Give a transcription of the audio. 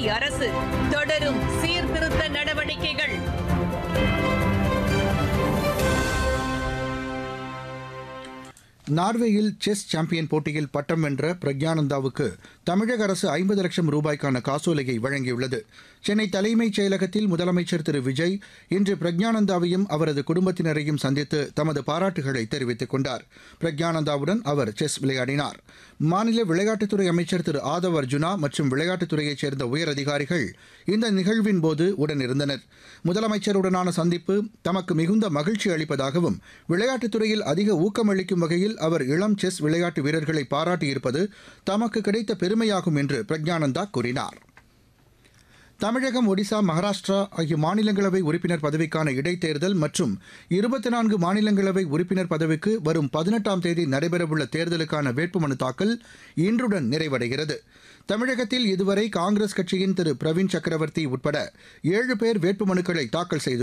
மோடி அரசு தொடரும் சீர்திருத்த நடவடிக்கைகள் நார்வேயில் செஸ் சாம்பியன் போட்டியில் பட்டம் வென்ற பிரக்யானந்தாவுக்கு தமிழக அரசு ஐம்பது லட்சம் ரூபாய்க்கான காசோலையை வழங்கியுள்ளது சென்னை தலைமைச் செயலகத்தில் முதலமைச்சர் திரு விஜய் இன்று பிரக்யானந்தாவையும் அவரது குடும்பத்தினரையும் சந்தித்து தமது பாராட்டுகளை தெரிவித்துக் கொண்டார் பிரக்யானந்தாவுடன் அவர் செஸ் விளையாடினார் மாநில விளையாட்டுத்துறை அமைச்சர் திரு ஆதவ் அர்ஜுனா மற்றும் விளையாட்டுத்துறையைச் சேர்ந்த உயரதிகாரிகள் இந்த நிகழ்வின் போது உடனிருந்தனர் முதலமைச்சருடனான சந்திப்பு தமக்கு மிகுந்த மகிழ்ச்சி அளிப்பதாகவும் விளையாட்டுத்துறையில் அதிக ஊக்கமளிக்கும் வகையில் அவர் இளம் செஸ் விளையாட்டு வீரர்களை பாராட்டியிருப்பது தமக்கு கிடைத்த பெருமையாகும் என்று பிரக்ஞானந்தா கூறினார் தமிழகம் ஒடிசா மகாராஷ்டிரா ஆகிய மாநிலங்களவை உறுப்பினர் பதவிக்கான இடைத்தேர்தல் மற்றும் இருபத்தி நான்கு மாநிலங்களவை உறுப்பினர் பதவிக்கு வரும் பதினெட்டாம் தேதி நடைபெறவுள்ள தேர்தலுக்கான வேட்புமனு தாக்கல் இன்றுடன் நிறைவடைகிறது தமிழகத்தில் இதுவரை காங்கிரஸ் கட்சியின் திரு பிரவீன் சக்கரவர்த்தி உட்பட ஏழு பேர் வேட்புமனுக்களை தாக்கல் செய்து